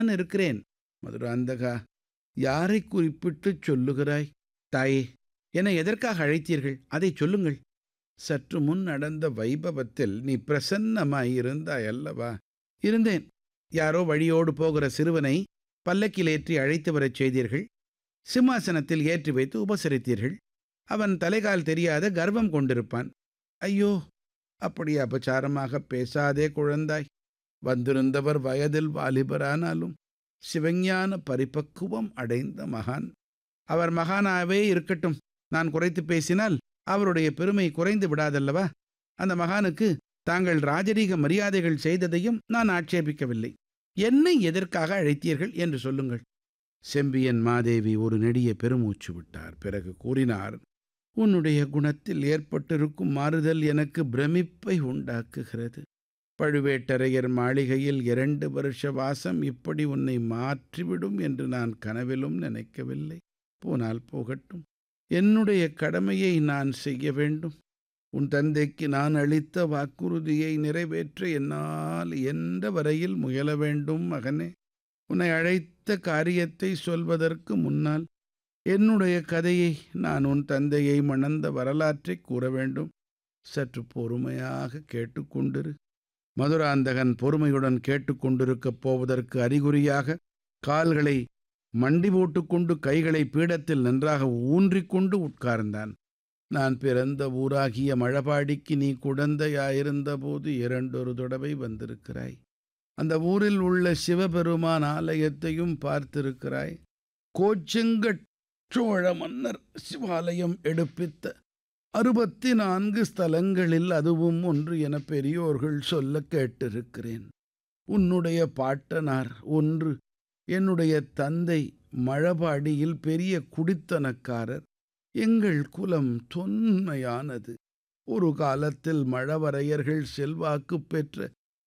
நான் இருக்கிறேன் மதுராந்தகா யாரை குறிப்பிட்டுச் சொல்லுகிறாய் தாயே என்னை எதற்காக அழைத்தீர்கள் அதை சொல்லுங்கள் சற்று முன் நடந்த வைபவத்தில் நீ பிரசன்னமாயிருந்தாய் அல்லவா இருந்தேன் யாரோ வழியோடு போகிற சிறுவனை பல்லக்கில் ஏற்றி அழைத்து வரச் செய்தீர்கள் சிம்மாசனத்தில் ஏற்றி வைத்து உபசரித்தீர்கள் அவன் தலைகால் தெரியாத கர்வம் கொண்டிருப்பான் ஐயோ அப்படி அபச்சாரமாக பேசாதே குழந்தாய் வந்திருந்தவர் வயதில் வாலிபரானாலும் சிவஞான பரிபக்குவம் அடைந்த மகான் அவர் மகானாவே இருக்கட்டும் நான் குறைத்து பேசினால் அவருடைய பெருமை குறைந்து விடாதல்லவா அந்த மகானுக்கு தாங்கள் ராஜரீக மரியாதைகள் செய்ததையும் நான் ஆட்சேபிக்கவில்லை என்னை எதற்காக அழைத்தீர்கள் என்று சொல்லுங்கள் செம்பியன் மாதேவி ஒரு நெடிய பெருமூச்சு விட்டார் பிறகு கூறினார் உன்னுடைய குணத்தில் ஏற்பட்டிருக்கும் மாறுதல் எனக்கு பிரமிப்பை உண்டாக்குகிறது பழுவேட்டரையர் மாளிகையில் இரண்டு வருஷ வாசம் இப்படி உன்னை மாற்றிவிடும் என்று நான் கனவிலும் நினைக்கவில்லை போனால் போகட்டும் என்னுடைய கடமையை நான் செய்ய வேண்டும் உன் தந்தைக்கு நான் அளித்த வாக்குறுதியை நிறைவேற்ற என்னால் எந்த வரையில் முயல வேண்டும் மகனே உன்னை அழைத்த காரியத்தை சொல்வதற்கு முன்னால் என்னுடைய கதையை நான் உன் தந்தையை மணந்த வரலாற்றை கூற வேண்டும் சற்று பொறுமையாக கேட்டுக்கொண்டிரு மதுராந்தகன் பொறுமையுடன் கேட்டுக்கொண்டிருக்கப் போவதற்கு அறிகுறியாக கால்களை மண்டி போட்டுக்கொண்டு கைகளை பீடத்தில் நன்றாக ஊன்றிக்கொண்டு உட்கார்ந்தான் நான் பிறந்த ஊராகிய மழபாடிக்கு நீ குழந்தையாயிருந்தபோது இரண்டொரு தடவை வந்திருக்கிறாய் அந்த ஊரில் உள்ள சிவபெருமான் ஆலயத்தையும் பார்த்திருக்கிறாய் கோச்செங்கட் சோழ மன்னர் சிவாலயம் எடுப்பித்த அறுபத்தி நான்கு ஸ்தலங்களில் அதுவும் ஒன்று என பெரியோர்கள் சொல்ல கேட்டிருக்கிறேன் உன்னுடைய பாட்டனார் ஒன்று என்னுடைய தந்தை மழபாடியில் பெரிய குடித்தனக்காரர் எங்கள் குலம் தொன்மையானது ஒரு காலத்தில் மழவரையர்கள் செல்வாக்கு பெற்ற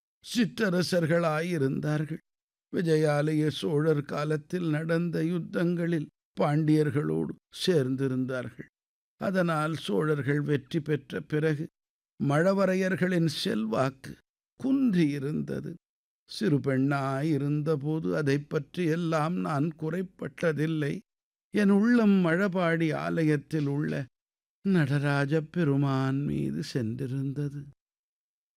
சிற்றரசர்களாயிருந்தார்கள் விஜயாலய சோழர் காலத்தில் நடந்த யுத்தங்களில் பாண்டியர்களோடு சேர்ந்திருந்தார்கள் அதனால் சோழர்கள் வெற்றி பெற்ற பிறகு மழவரையர்களின் செல்வாக்கு குன்றியிருந்தது சிறு பெண்ணாயிருந்தபோது அதை பற்றியெல்லாம் நான் குறைப்பட்டதில்லை என் உள்ளம் மழபாடி ஆலயத்தில் உள்ள நடராஜ பெருமான் மீது சென்றிருந்தது